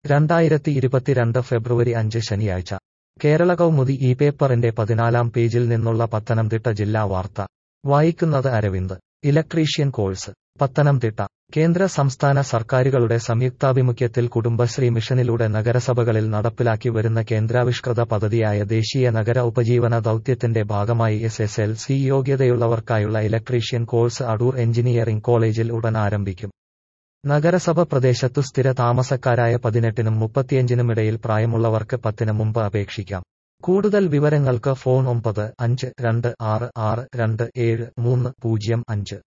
രണ്ടായിരത്തി ഇരുപത്തിരണ്ട് ഫെബ്രുവരി അഞ്ച് ശനിയാഴ്ച കേരള കൗമുദി ഈ പേപ്പറിന്റെ പതിനാലാം പേജിൽ നിന്നുള്ള പത്തനംതിട്ട ജില്ലാ വാർത്ത വായിക്കുന്നത് അരവിന്ദ് ഇലക്ട്രീഷ്യൻ കോഴ്സ് പത്തനംതിട്ട കേന്ദ്ര സംസ്ഥാന സർക്കാരുകളുടെ സംയുക്താഭിമുഖ്യത്തിൽ കുടുംബശ്രീ മിഷനിലൂടെ നഗരസഭകളിൽ നടപ്പിലാക്കി വരുന്ന കേന്ദ്രാവിഷ്കൃത പദ്ധതിയായ ദേശീയ നഗര ഉപജീവന ദൗത്യത്തിന്റെ ഭാഗമായി എസ് എസ് എൽ സി യോഗ്യതയുള്ളവർക്കായുള്ള ഇലക്ട്രീഷ്യൻ കോഴ്സ് അടൂർ എഞ്ചിനീയറിംഗ് കോളേജിൽ ഉടൻ ആരംഭിക്കും നഗരസഭ പ്രദേശത്തു സ്ഥിര താമസക്കാരായ പതിനെട്ടിനും മുപ്പത്തിയഞ്ചിനും ഇടയിൽ പ്രായമുള്ളവർക്ക് പത്തിന് മുമ്പ് അപേക്ഷിക്കാം കൂടുതൽ വിവരങ്ങൾക്ക് ഫോൺ ഒമ്പത് അഞ്ച് രണ്ട് ആറ് ആറ് രണ്ട് ഏഴ് മൂന്ന് പൂജ്യം അഞ്ച്